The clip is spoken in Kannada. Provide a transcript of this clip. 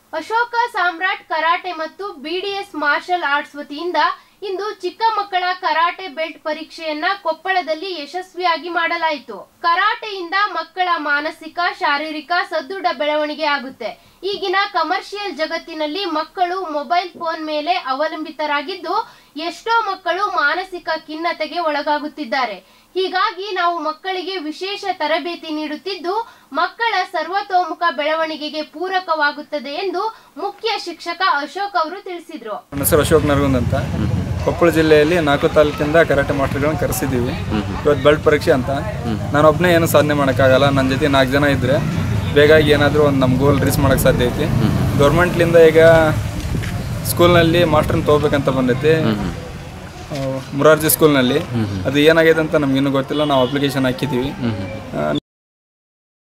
ಅಶೋಕ ಸಾಮ್ರಾಟ್ ಕರಾಟೆ ಮತ್ತು ಬಿಡಿಎಸ್ ಮಾರ್ಷಲ್ ಆರ್ಟ್ಸ್ ವತಿಯಿಂದ ಇಂದು ಚಿಕ್ಕ ಮಕ್ಕಳ ಕರಾಟೆ ಬೆಲ್ಟ್ ಪರೀಕ್ಷೆಯನ್ನ ಕೊಪ್ಪಳದಲ್ಲಿ ಯಶಸ್ವಿಯಾಗಿ ಮಾಡಲಾಯಿತು ಕರಾಟೆಯಿಂದ ಮಕ್ಕಳ ಮಾನಸಿಕ ಶಾರೀರಿಕ ಸದೃಢ ಬೆಳವಣಿಗೆ ಆಗುತ್ತೆ ಈಗಿನ ಕಮರ್ಷಿಯಲ್ ಜಗತ್ತಿನಲ್ಲಿ ಮಕ್ಕಳು ಮೊಬೈಲ್ ಫೋನ್ ಮೇಲೆ ಅವಲಂಬಿತರಾಗಿದ್ದು ಎಷ್ಟೋ ಮಕ್ಕಳು ಮಾನಸಿಕ ಖಿನ್ನತೆಗೆ ಒಳಗಾಗುತ್ತಿದ್ದಾರೆ ಹೀಗಾಗಿ ನಾವು ಮಕ್ಕಳಿಗೆ ವಿಶೇಷ ತರಬೇತಿ ನೀಡುತ್ತಿದ್ದು ಮಕ್ಕಳ ಸರ್ವತೋಮುಖ ಬೆಳವಣಿಗೆಗೆ ಪೂರಕವಾಗುತ್ತದೆ ಎಂದು ಮುಖ್ಯ ಶಿಕ್ಷಕ ಅಶೋಕ್ ಅವರು ತಿಳಿಸಿದ್ರು ನನ್ನ ಹೆಸರು ಅಶೋಕ್ ನರಗುಂದ್ ಅಂತ ಕೊಪ್ಪಳ ಜಿಲ್ಲೆಯಲ್ಲಿ ನಾಲ್ಕು ತಾಲೂಕಿಂದ ಕರಾಟೆ ಮಾಸ್ಟರ್ಗಳನ್ನ ಕರೆಸಿದ್ದೀವಿ ಇವತ್ತು ಬೆಲ್ಟ್ ಪರೀಕ್ಷೆ ಅಂತ ನಾನೊಬ್ಬನೇ ಏನು ಸಾಧನೆ ಮಾಡೋಕ್ಕಾಗಲ್ಲ ನನ್ನ ಜೊತೆ ನಾಲ್ಕು ಜನ ಇದ್ದರೆ ಬೇಗಾಗಿ ಏನಾದರೂ ಒಂದು ನಮ್ಮ ಗೋಲ್ ರೀಚ್ ಮಾಡೋಕ್ಕೆ ಸಾಧ್ಯ ಐತಿ ಗೌರ್ಮೆಂಟ್ಲಿಂದ ಈಗ ಸ್ಕೂಲ್ನಲ್ಲಿ ಮಾಸ್ಟರ್ನ ತೊಗೋಬೇಕಂತ ಬಂದೈತಿ ಆ, ಮುರಾರ್ಜಿ ಸ್ಕೂಲ್ನಲ್ಲಿ ಅದು ಏನಾಗೈತೆ ಅಂತ ನಮ್ಗಿನ್ನೂ ಗೊತ್ತಿಲ್ಲ ನಾವು ಅಪ್ಲಿಕೇಶನ್ ಹಾಕಿದ್ದೀವಿ